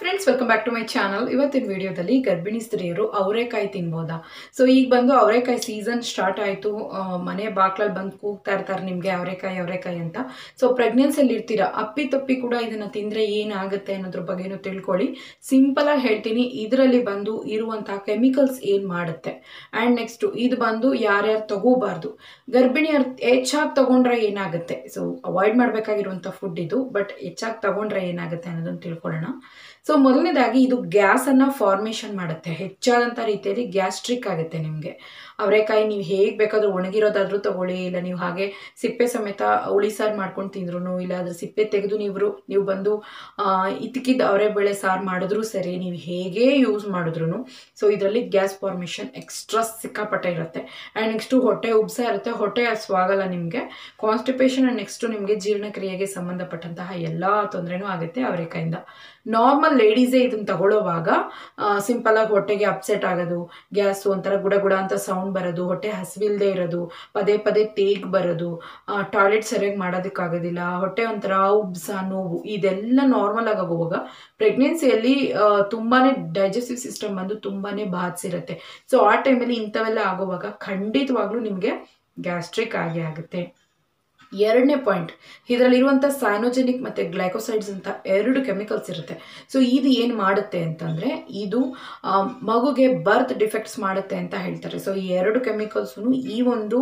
friends welcome back to my channel ಇವತ್ತಿನ ವಿಡಿಯೋದಲ್ಲಿ ಗರ್ಭಿಣಿ ಸ್ತ್ರೀಯರು ಅವರೆಕಾಯಿ ತಿನ್ಬೋದಾ ಸೊ ಈಗ ಬಂದು ಅವರೆಕಾಯಿ ಸೀಸನ್ ಸ್ಟಾರ್ಟ್ ಆಯಿತು ಮನೆ ಬಾಕ್ಲಲ್ಲಿ ಬಂದು ಕೂಗ್ತಾ ಇರ್ತಾರೆ ನಿಮಗೆ ಅವರೆಕಾಯಿ ಅವರೆಕಾಯಿ ಅಂತ ಸೊ ಪ್ರೆಗ್ನೆನ್ಸಿಯಲ್ಲಿ ಇರ್ತೀರಾ ಅಪ್ಪಿ ತಪ್ಪಿ ಕೂಡ ಇದನ್ನು ತಿಂದರೆ ಏನಾಗುತ್ತೆ ಅನ್ನೋದ್ರ ಬಗ್ಗೆನೂ ತಿಳ್ಕೊಳ್ಳಿ ಸಿಂಪಲಾಗಿ ಹೇಳ್ತೀನಿ ಇದರಲ್ಲಿ ಬಂದು ಇರುವಂತಹ ಕೆಮಿಕಲ್ಸ್ ಏನು ಮಾಡುತ್ತೆ ಆ್ಯಂಡ್ ನೆಕ್ಸ್ಟು ಇದು ಬಂದು ಯಾರ್ಯಾರು ತಗೋಬಾರ್ದು ಗರ್ಭಿಣಿಯರು ಹೆಚ್ಚಾಗಿ ತಗೊಂಡ್ರೆ ಏನಾಗುತ್ತೆ ಸೊ ಅವಾಯ್ಡ್ ಮಾಡಬೇಕಾಗಿರುವಂಥ ಫುಡ್ ಇದು ಬಟ್ ಹೆಚ್ಚಾಗಿ ತಗೊಂಡ್ರೆ ಏನಾಗುತ್ತೆ ಅನ್ನೋದನ್ನು ತಿಳ್ಕೊಳ್ಳೋಣ ಸೊ ಮೊದಲನೇದಾಗಿ ಇದು ಗ್ಯಾಸನ್ನು ಫಾರ್ಮೇಷನ್ ಮಾಡುತ್ತೆ ಹೆಚ್ಚಾದಂಥ ರೀತಿಯಲ್ಲಿ ಗ್ಯಾಸ್ಟ್ರಿಕ್ ಆಗುತ್ತೆ ನಿಮಗೆ ಅವರೆಕಾಯಿ ನೀವು ಹೇಗೆ ಬೇಕಾದರೂ ಒಣಗಿರೋದಾದ್ರೂ ತಗೊಳ್ಳಿ ಇಲ್ಲ ನೀವು ಹಾಗೆ ಸಿಪ್ಪೆ ಸಮೇತ ಹುಳಿ ಸಾರು ಮಾಡ್ಕೊಂಡು ತಿಂದ್ರು ಇಲ್ಲ ಅದ್ರ ಸಿಪ್ಪೆ ತೆಗೆದು ನೀವು ನೀವು ಬಂದು ಇದ್ದಕ್ಕಿದ್ದ ಅವರೇ ಬೇಳೆ ಸಾರು ಮಾಡಿದ್ರೂ ಸರಿ ನೀವು ಹೇಗೆ ಯೂಸ್ ಮಾಡಿದ್ರು ಸೊ ಇದರಲ್ಲಿ ಗ್ಯಾಸ್ ಫಾರ್ಮೇಷನ್ ಎಕ್ಸ್ಟ್ರಾ ಸಿಕ್ಕಾಪಟ್ಟೆ ಇರುತ್ತೆ ಆ್ಯಂಡ್ ನೆಕ್ಸ್ಟು ಹೊಟ್ಟೆ ಉಬ್ಸ ಇರುತ್ತೆ ಹೊಟ್ಟೆ ಹಸುವಾಗಲ್ಲ ನಿಮಗೆ ಕಾನ್ಸ್ಟಿಪೇಷನ್ ಆ್ಯಂಡ್ ನೆಕ್ಸ್ಟು ನಿಮಗೆ ಜೀರ್ಣಕ್ರಿಯೆಗೆ ಸಂಬಂಧಪಟ್ಟಂತಹ ಎಲ್ಲ ತೊಂದರೆನೂ ಆಗುತ್ತೆ ಅವರೆಕಾಯಿಂದ ನಾರ್ಮಲ್ ಲೇಡೀಸೇ ಇದನ್ನು ತಗೊಳ್ಳೋವಾಗ ಸಿಂಪಲಾಗಿ ಹೊಟ್ಟೆಗೆ ಅಪ್ಸೆಟ್ ಆಗೋದು ಗ್ಯಾಸು ಒಂಥರ ಗುಡ ಗುಡ ಅಂತ ಸೌಂಡ್ ಬರೋದು ಹೊಟ್ಟೆ ಹಸಿವಿಲ್ಲದೆ ಇರೋದು ಪದೇ ಪದೇ ತೇಗ್ ಬರೋದು ಟಾಯ್ಲೆಟ್ ಸರಿಯಾಗಿ ಮಾಡೋದಕ್ಕಾಗೋದಿಲ್ಲ ಹೊಟ್ಟೆ ಒಂಥರ ಉಬ್ಸ ನೋವು ಇದೆಲ್ಲ ನಾರ್ಮಲ್ ಆಗಿ ಆಗುವಾಗ ಪ್ರೆಗ್ನೆನ್ಸಿಯಲ್ಲಿ ತುಂಬಾ ಡೈಜೆಸ್ಟಿವ್ ಸಿಸ್ಟಮ್ ಬಂದು ತುಂಬಾ ಬಾಧಿಸಿರುತ್ತೆ ಸೊ ಆ ಟೈಮಲ್ಲಿ ಇಂಥವೆಲ್ಲ ಆಗುವಾಗ ಖಂಡಿತವಾಗ್ಲೂ ನಿಮಗೆ ಗ್ಯಾಸ್ಟ್ರಿಕ್ ಆಗೇ ಆಗುತ್ತೆ ಎರಡನೇ ಪಾಯಿಂಟ್ ಇದರಲ್ಲಿರುವಂಥ ಸೈನೋಜೆನಿಕ್ ಮತ್ತು ಗ್ಲೈಕೋಸೈಡ್ಸ್ ಅಂತ ಎರಡು ಕೆಮಿಕಲ್ಸ್ ಇರುತ್ತೆ ಸೊ ಇದು ಏನು ಮಾಡುತ್ತೆ ಅಂತಂದರೆ ಇದು ಮಗುಗೆ ಬರ್ತ್ ಡಿಫೆಕ್ಟ್ಸ್ ಮಾಡುತ್ತೆ ಅಂತ ಹೇಳ್ತಾರೆ ಸೊ ಈ ಎರಡು ಕೆಮಿಕಲ್ಸು ಈ ಒಂದು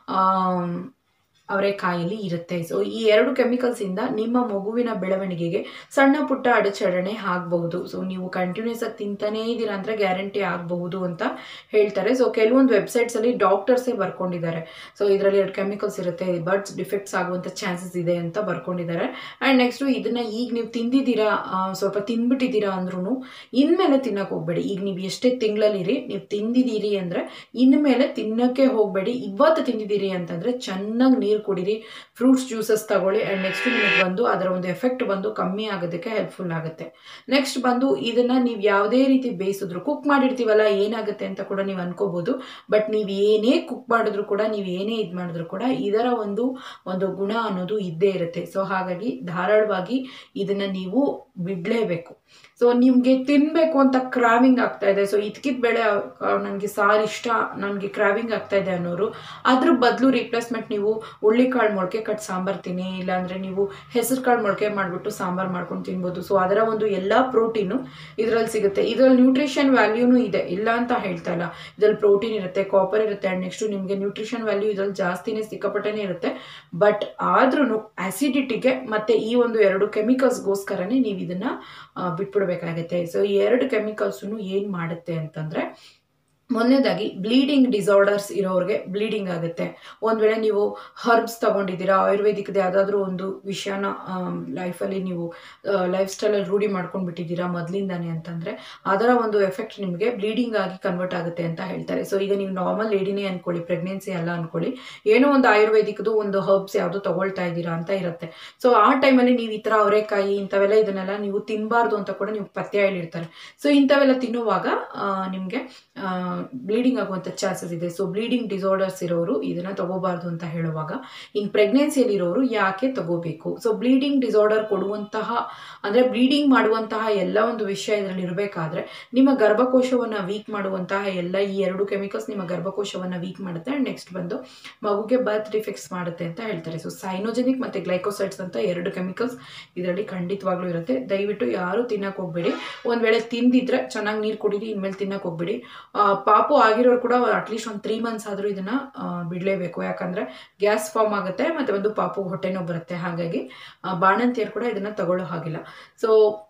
ಅವರೆಕಾಯಲ್ಲಿ ಇರುತ್ತೆ ಸೊ ಈ ಎರಡು ಕೆಮಿಕಲ್ಸಿಂದ ನಿಮ್ಮ ಮಗುವಿನ ಬೆಳವಣಿಗೆಗೆ ಸಣ್ಣ ಪುಟ್ಟ ಅಡಚಣೆ ಆಗಬಹುದು ಸೊ ನೀವು ಕಂಟಿನ್ಯೂಸ್ ಆಗಿ ತಿಂತಾನೇ ಇದ್ದೀರಾ ಅಂದರೆ ಗ್ಯಾರಂಟಿ ಆಗಬಹುದು ಅಂತ ಹೇಳ್ತಾರೆ ಸೊ ಕೆಲವೊಂದು ವೆಬ್ಸೈಟ್ಸಲ್ಲಿ ಡಾಕ್ಟರ್ಸೇ ಬರ್ಕೊಂಡಿದ್ದಾರೆ ಸೊ ಇದರಲ್ಲಿ ಎರಡು ಕೆಮಿಕಲ್ಸ್ ಇರುತ್ತೆ ಬರ್ಡ್ಸ್ ಡಿಫೆಕ್ಟ್ಸ್ ಆಗುವಂಥ ಚಾನ್ಸಸ್ ಇದೆ ಅಂತ ಬರ್ಕೊಂಡಿದ್ದಾರೆ ಆ್ಯಂಡ್ ನೆಕ್ಸ್ಟು ಇದನ್ನು ಈಗ ನೀವು ತಿಂದಿದ್ದೀರಾ ಸ್ವಲ್ಪ ತಿಂದ್ಬಿಟ್ಟಿದ್ದೀರಾ ಅಂದ್ರೂ ಇನ್ಮೇಲೆ ತಿನ್ನಕ್ಕೆ ಹೋಗಬೇಡಿ ಈಗ ನೀವು ಎಷ್ಟೇ ತಿಂಗಳಲ್ಲಿರಿ ನೀವು ತಿಂದಿದ್ದೀರಿ ಅಂದರೆ ಇನ್ಮೇಲೆ ತಿನ್ನೋಕ್ಕೆ ಹೋಗಬೇಡಿ ಇವತ್ತು ತಿಂದಿದ್ದೀರಿ ಅಂತಂದರೆ ಚೆನ್ನಾಗಿ ನೀರು ಕುಡೀರಿ ಫ್ರೂಟ್ಸ್ ಜ್ಯೂಸಸ್ ತಗೊಳ್ಳಿ ಆ್ಯಂಡ್ ನೆಕ್ಸ್ಟ್ ನಿಮಗೆ ಬಂದು ಅದರ ಒಂದು ಎಫೆಕ್ಟ್ ಬಂದು ಕಮ್ಮಿ ಆಗೋದಕ್ಕೆ ಹೆಲ್ಪ್ಫುಲ್ ಆಗುತ್ತೆ ನೆಕ್ಸ್ಟ್ ಬಂದು ಇದನ್ನು ನೀವು ಯಾವುದೇ ರೀತಿ ಬೇಯಿಸಿದ್ರು ಕುಕ್ ಮಾಡಿರ್ತೀವಲ್ಲ ಏನಾಗುತ್ತೆ ಅಂತ ಕೂಡ ನೀವು ಅನ್ಕೋಬೋದು ಬಟ್ ನೀವು ಏನೇ ಕುಕ್ ಮಾಡಿದ್ರು ಕೂಡ ನೀವು ಏನೇ ಇದು ಮಾಡಿದ್ರು ಕೂಡ ಇದರ ಒಂದು ಒಂದು ಗುಣ ಅನ್ನೋದು ಇದ್ದೇ ಇರುತ್ತೆ ಸೊ ಹಾಗಾಗಿ ಧಾರಾಳವಾಗಿ ಇದನ್ನು ನೀವು ಬಿಡಲೇಬೇಕು ಸೊ ನಿಮಗೆ ತಿನ್ನಬೇಕು ಅಂತ ಕ್ರಾವಿಂಗ್ ಆಗ್ತಾ ಇದೆ ಸೊ ಇದಕ್ಕಿದ ಬೆಳೆ ನನಗೆ ಸಾರು ಇಷ್ಟ ನನಗೆ ಕ್ರಾವಿಂಗ್ ಆಗ್ತಾ ಇದೆ ಅನ್ನೋರು ಅದ್ರ ಬದಲು ರಿಪ್ಲೇಸ್ಮೆಂಟ್ ನೀವು ಹುಳ್ಳಿಕಾಳು ಮೊಳಕೆ ಕಟ್ ಸಾಂಬಾರು ತಿನ್ನಿ ಇಲ್ಲಾಂದರೆ ನೀವು ಹೆಸರು ಕಾಳು ಮೊಳಕೆ ಮಾಡಿಬಿಟ್ಟು ಸಾಂಬಾರು ಮಾಡ್ಕೊಂಡು ತಿನ್ಬೋದು ಸೊ ಅದರ ಒಂದು ಎಲ್ಲ ಪ್ರೋಟೀನು ಇದರಲ್ಲಿ ಸಿಗುತ್ತೆ ಇದರಲ್ಲಿ ನ್ಯೂಟ್ರಿಷನ್ ವ್ಯಾಲ್ಯೂನೂ ಇದೆ ಇಲ್ಲ ಅಂತ ಹೇಳ್ತಾ ಇಲ್ಲ ಇದರಲ್ಲಿ ಪ್ರೋಟೀನ್ ಇರುತ್ತೆ ಕಾಪರ್ ಇರುತ್ತೆ ಆ್ಯಂಡ್ ನೆಕ್ಸ್ಟು ನಿಮಗೆ ನ್ಯೂಟ್ರಿಷನ್ ವ್ಯಾಲ್ಯೂ ಇದರಲ್ಲಿ ಜಾಸ್ತಿನೇ ಸಿಕ್ಕಾಪಟ್ಟೆನೇ ಇರುತ್ತೆ ಬಟ್ ಆದ್ರೂ ಆ್ಯಸಿಡಿಟಿಗೆ ಮತ್ತು ಈ ಒಂದು ಎರಡು ಕೆಮಿಕಲ್ಸ್ಗೋಸ್ಕರನೇ ನೀವು ಇದನ್ನು ಬಿಟ್ಬಿಡ್ಬೇಕಾಗತ್ತೆ ಸೊ ಈ ಎರಡು ಕೆಮಿಕಲ್ಸು ಏನು ಮಾಡುತ್ತೆ ಅಂತಂದರೆ ಮೊದಲನೇದಾಗಿ ಬ್ಲೀಡಿಂಗ್ ಡಿಸಾರ್ಡರ್ಸ್ ಇರೋರಿಗೆ ಬ್ಲೀಡಿಂಗ್ ಆಗುತ್ತೆ ಒಂದು ವೇಳೆ ನೀವು ಹರ್ಬ್ಸ್ ತೊಗೊಂಡಿದ್ದೀರಾ ಆಯುರ್ವೇದಿಕ್ದು ಯಾವುದಾದ್ರೂ ಒಂದು ವಿಷಯನ ಲೈಫಲ್ಲಿ ನೀವು ಲೈಫ್ ಸ್ಟೈಲಲ್ಲಿ ರೂಢಿ ಮಾಡ್ಕೊಂಡು ಬಿಟ್ಟಿದ್ದೀರಾ ಮೊದಲಿಂದಾನೆ ಅಂತಂದರೆ ಅದರ ಒಂದು ಎಫೆಕ್ಟ್ ನಿಮಗೆ ಬ್ಲೀಡಿಂಗ್ ಆಗಿ ಕನ್ವರ್ಟ್ ಆಗುತ್ತೆ ಅಂತ ಹೇಳ್ತಾರೆ ಸೊ ಈಗ ನೀವು ನಾರ್ಮಲ್ ಲೇಡಿನೇ ಅಂದ್ಕೊಳ್ಳಿ ಪ್ರೆಗ್ನೆನ್ಸಿ ಅಲ್ಲ ಅಂದ್ಕೊಳ್ಳಿ ಏನೋ ಒಂದು ಆಯುರ್ವೇದಿಕ್ದು ಒಂದು ಹರ್ಬ್ಸ್ ಯಾವುದು ತೊಗೊಳ್ತಾ ಇದ್ದೀರಾ ಅಂತ ಇರುತ್ತೆ ಸೊ ಆ ಟೈಮಲ್ಲಿ ನೀವು ಈ ಥರ ಅವರೆಕಾಯಿ ಇಂಥವೆಲ್ಲ ಇದನ್ನೆಲ್ಲ ನೀವು ತಿನ್ನಬಾರ್ದು ಅಂತ ಕೂಡ ನೀವು ಪಥ್ಯ ಹೇಳಿರ್ತಾರೆ ಸೊ ಇಂಥವೆಲ್ಲ ತಿನ್ನುವಾಗ ನಿಮಗೆ ಬ್ಲೀಡಿಂಗ್ ಆಗುವಂಥ ಚಾನ್ಸಸ್ ಇದೆ ಸೊ ಬ್ಲೀಡಿಂಗ್ ಡಿಸಾರ್ಡರ್ಸ್ ಇರೋರು ಇದನ್ನು ತಗೋಬಾರ್ದು ಅಂತ ಹೇಳುವಾಗ ಇನ್ನು ಪ್ರೆಗ್ನೆನ್ಸಿಯಲ್ಲಿರೋರು ಯಾಕೆ ತಗೋಬೇಕು ಸೊ ಬ್ಲೀಡಿಂಗ್ ಡಿಸಾರ್ಡರ್ ಕೊಡುವಂತಹ ಅಂದರೆ ಬ್ಲೀಡಿಂಗ್ ಮಾಡುವಂತಹ ಎಲ್ಲ ಒಂದು ವಿಷಯ ಇದರಲ್ಲಿ ಇರಬೇಕಾದ್ರೆ ನಿಮ್ಮ ಗರ್ಭಕೋಶವನ್ನು ವೀಕ್ ಮಾಡುವಂತಹ ಎಲ್ಲ ಈ ಎರಡು ಕೆಮಿಕಲ್ಸ್ ನಿಮ್ಮ ಗರ್ಭಕೋಶವನ್ನು ವೀಕ್ ಮಾಡುತ್ತೆ ಆ್ಯಂಡ್ ನೆಕ್ಸ್ಟ್ ಬಂದು ಮಗುಗೆ ಬರ್ತ್ ಡಿಫೆಕ್ಟ್ಸ್ ಮಾಡುತ್ತೆ ಅಂತ ಹೇಳ್ತಾರೆ ಸೊ ಸೈನೋಜೆನಿಕ್ ಮತ್ತು ಗ್ಲೈಕೋಸೈಡ್ಸ್ ಅಂತ ಎರಡು ಕೆಮಿಕಲ್ಸ್ ಇದರಲ್ಲಿ ಖಂಡಿತವಾಗ್ಲೂ ಇರುತ್ತೆ ದಯವಿಟ್ಟು ಯಾರು ತಿನ್ನಕ್ಕೆ ಹೋಗ್ಬೇಡಿ ಒಂದು ವೇಳೆ ತಿಂದಿದ್ರೆ ಚೆನ್ನಾಗಿ ನೀರು ಕುಡೀರಿ ಇನ್ಮೇಲೆ ತಿನ್ನಕ್ಕೆ ಹೋಗ್ಬೇಡಿ ಪಾಪು ಆಗಿರೋರು ಕೂಡ ಅಟ್ಲೀಸ್ಟ್ ಒಂದು ತ್ರೀ ಮಂತ್ಸ್ ಆದರೂ ಇದನ್ನು ಬಿಡಲೇಬೇಕು ಯಾಕಂದರೆ ಗ್ಯಾಸ್ ಫಾರ್ಮ್ ಆಗುತ್ತೆ ಮತ್ತು ಒಂದು ಪಾಪು ಹೊಟ್ಟೆನೋ ಬರುತ್ತೆ ಹಾಗಾಗಿ ಬಾಣಂತಿಯರು ಕೂಡ ಇದನ್ನು ತಗೊಳ್ಳೋ ಹಾಗಿಲ್ಲ ಸೊ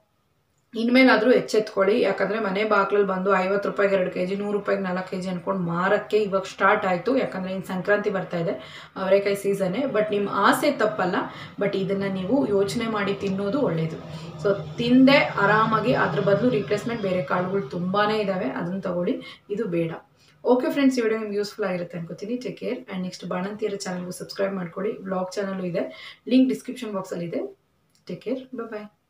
ಇನ್ಮೇಲಾದರೂ ಎಚ್ಚೆತ್ಕೊಳ್ಳಿ ಯಾಕಂದರೆ ಮನೆ ಬಾಗ್ಲಲ್ಲಿ ಬಂದು ಐವತ್ತು ರೂಪಾಯಿಗೆ ಎರಡು ಕೆ ಜಿ ನೂರು ರೂಪಾಯಿಗೆ ನಾಲ್ಕು ಕೆ ಜಿ ಅಂದ್ಕೊಂಡು ಮಾರಕ್ಕೆ ಇವಾಗ ಸ್ಟಾರ್ಟ್ ಆಯಿತು ಯಾಕಂದರೆ ಇನ್ನು ಸಂಕ್ರಾಂತಿ ಬರ್ತಾ ಇದೆ ಅವರೆಕಾಯಿ ಸೀಸನ್ನೇ ಬಟ್ ನಿಮ್ಮ ಆಸೆ ತಪ್ಪಲ್ಲ ಬಟ್ ಇದನ್ನು ನೀವು ಯೋಚನೆ ಮಾಡಿ ತಿನ್ನೋದು ಒಳ್ಳೆಯದು ಸೊ ತಿಂದೆ ಆರಾಮಾಗಿ ಅದ್ರ ಬದಲು ರಿಪ್ಲೇಸ್ಮೆಂಟ್ ಬೇರೆ ಕಾಳುಗಳು ತುಂಬಾ ಇದ್ದಾವೆ ಅದನ್ನು ತಗೊಳ್ಳಿ ಇದು ಬೇಡ ಓಕೆ ಫ್ರೆಂಡ್ಸ್ ಈ ವಿಡಿಯೋ ನಿಮ್ಗೆ ಯೂಸ್ಫುಲ್ ಆಗಿರುತ್ತೆ ಅನ್ಕೋತೀನಿ ಟೇಕ್ ಕೇರ್ ಆ್ಯಂಡ್ ನೆಕ್ಸ್ಟ್ ಬಾಣಂತಿಯರ ಚಾನಲ್ಗೂ ಸಬ್ಸ್ಕ್ರೈಬ್ ಮಾಡ್ಕೊಳ್ಳಿ ಬ್ಲಾಗ್ ಚಾನಲು ಇದೆ ಲಿಂಕ್ ಡಿಸ್ಕ್ರಿಪ್ಷನ್ ಬಾಕ್ಸಲ್ಲಿ ಇದೆ ಟೇಕ್ ಕೇರ್ ಬಾಯ್